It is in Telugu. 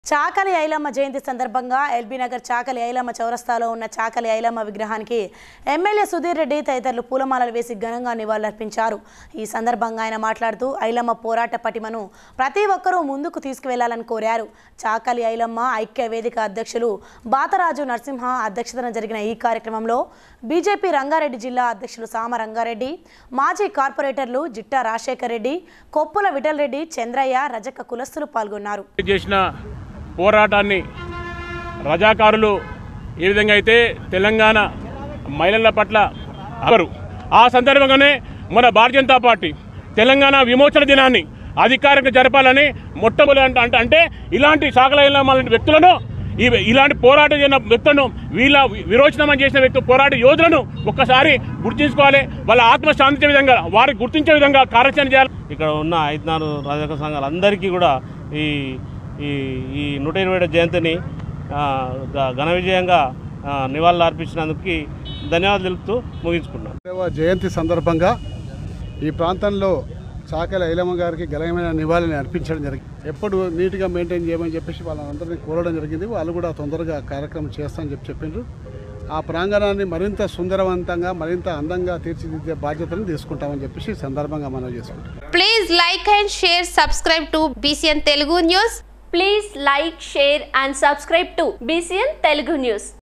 చాకలి ఐలమ్మ జయంతి సందర్భంగా ఎల్బీ నగర్ చాకలి ఐలమ్మ చౌరస్తాలో ఉన్న చాకలి ఐలమ్మ విగ్రహానికి ఎమ్మెల్యే సుధీర్ రెడ్డి తదితరులు పూలమాలలు వేసి ఘనంగా నివాళులర్పించారు ఈ సందర్భంగా ఆయన మాట్లాడుతూ ఐలమ్మ పోరాట పటిమను ప్రతి ఒక్కరూ ముందుకు తీసుకువెళ్లాలని కోరారు చాకలి ఐలమ్మ ఐక్య వేదిక అధ్యక్షులు బాతరాజు నరసింహ అధ్యక్షతన జరిగిన ఈ కార్యక్రమంలో బీజేపీ రంగారెడ్డి జిల్లా అధ్యక్షులు సామ రంగారెడ్డి మాజీ కార్పొరేటర్లు జిట్టా రాజశేఖర్ రెడ్డి కొప్పుల విఠల్ రెడ్డి చంద్రయ్య రజక కులస్తులు పాల్గొన్నారు చేసిన పోరాటాన్ని రజాకారులు ఏ విధంగా అయితే తెలంగాణ మహిళల పట్ల అవరు ఆ సందర్భంగానే మన భారతీయ జనతా పార్టీ తెలంగాణ విమోచన దినాన్ని అధికారికంగా జరపాలని మొట్టమొదటి అంటే అంటే అంటే ఇలాంటి సాగలైన వ్యక్తులను ఈ ఇలాంటి పోరాటం చేసిన వ్యక్తులను వీళ్ళ విరోచనం చేసిన వ్యక్తులు పోరాట యోధులను ఒక్కసారి గుర్తించుకోవాలి వాళ్ళ ఆత్మ శాంతించే విధంగా వారికి గుర్తించే విధంగా కార్యాచరణ చేయాలి ఇక్కడ ఉన్న ఐదు నాలుగు రాజకీయ సంఘాలు అందరికీ కూడా ఈ ఈ ఈ నూట ఇరవై ఏడవ జయంతిని ఆ, గ- ఘన విజయంగా ఆ, నివాళులు అర్పించినందుకు ధన్యవాదాలు తెలుపుతూ ముగించుకున్నాను ఇరవై జయంతి సందర్భంగా ఈ ప్రాంతంలో చాకలి ఐలమ్మ గారికి ఘనమైన నివాళిని అర్పించడం జరిగింది ఎప్పుడు నీట్గా మెయింటైన్ చేయమని చెప్పేసి వాళ్ళందరినీ కోరడం జరిగింది వాళ్ళు కూడా తొందరగా కార్యక్రమం చేస్తామని చెప్పి చెప్పిండ్రు ఆ ప్రాంగణాన్ని మరింత సుందరవంతంగా మరింత అందంగా తీర్చిదిద్దే బాధ్యతను తీసుకుంటామని చెప్పేసి ఈ సందర్భంగా మనం చేసుకుంటాం Please like and share, subscribe to BCN Telugu News. Please like, share and subscribe to BCN Telugu News.